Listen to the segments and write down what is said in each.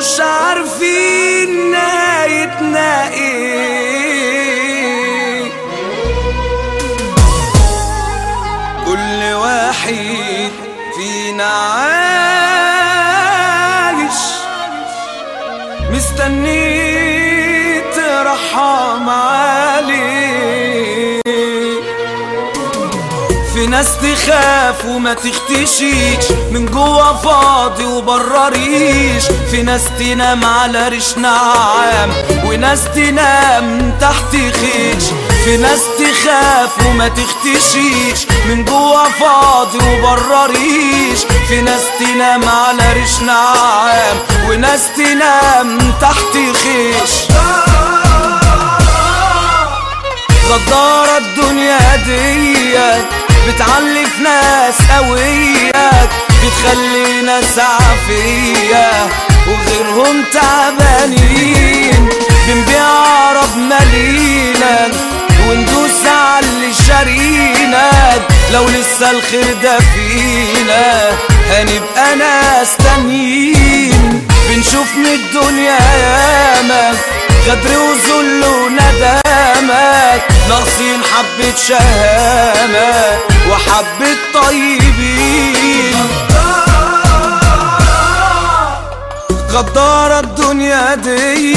ومش عارفين نهايتنا ايه كل واحد فينا عايش مستني ترحم عليه في ناس تخاف وما تختشيش من جوا فاضي وبره ريش في ناس تنام على ريش نعام وناس تنام تحت خيش في ناس تخاف وما تختشيش من جوا فاضي وبره ريش في ناس تنام على ريش نعام وناس تنام تحت خيش غدارة الدنيا ديت بتعلف ناس قوية بتخلي ناس عافية وغيرهم تعبانين بنبيع عرب مالينا وندوس على اللي شارينا لو لسه الخير ده فينا هنبقى ناس تانيين بنشوف من الدنيا ياما غدر وذل وندامات ناقصين حبة شهامة وحبة طيبين غدارة الدنيا دي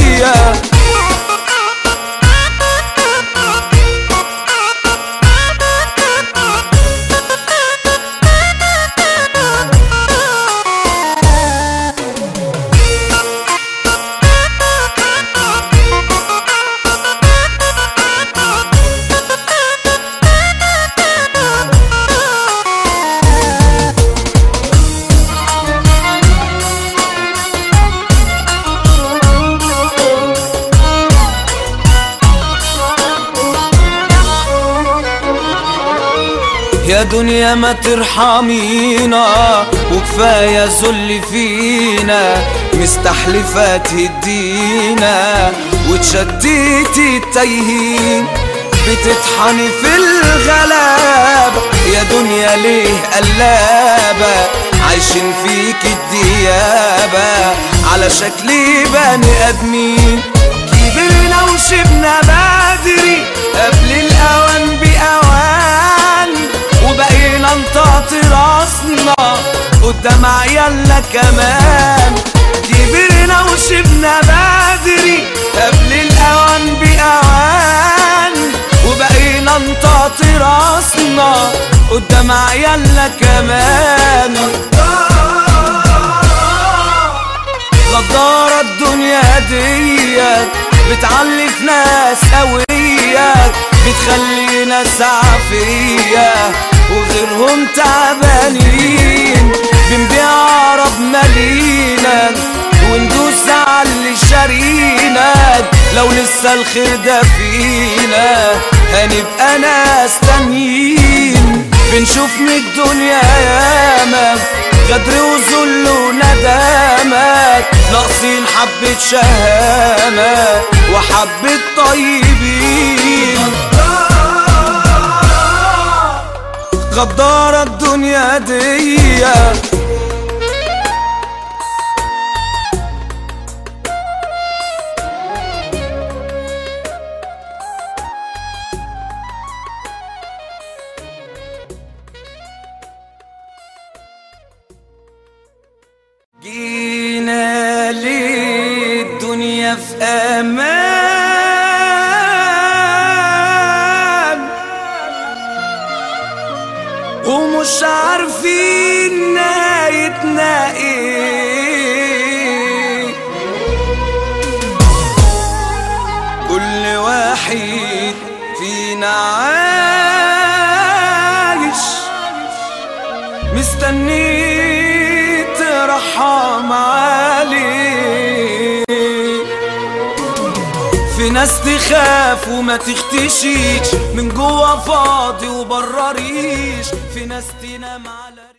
يا دنيا ما ترحمينا وكفاية ذل فينا مستحلفة تهدينا وتشتتي التايهين بتطحني في الغلابة يا دنيا ليه قلابة عايشين فيك الديابة على شكل بني ادمين كبرنا وشبنا بدري قبل الاوان باوان وبقينا نطاط راسنا قدام عيالنا كمان كبرنا وشبنا بدري قبل الاوان باوان وبقينا نطاط راسنا قدام عيالنا كمان غدارة الدنيا ديت بتعلف ناس قوية بتخلي ناس عافية وغيرهم تعبانين بنبيع عرب مالينا وندوس على اللي شارينا لو لسه الخير ده فينا هنبقى ناس تانيين بنشوف من الدنيا ياما غدر وذل وندامات ناقصين حبة شهامة وحبة طيبين غدارة الدنيا دي جينا للدنيا في امان ومش عارفين نهايتنا ايه كل واحد فينا عايش مستني ترحم عليه في ناس تخاف وما تختشيش من جوا فاضي وبره ريش في ناس تنام على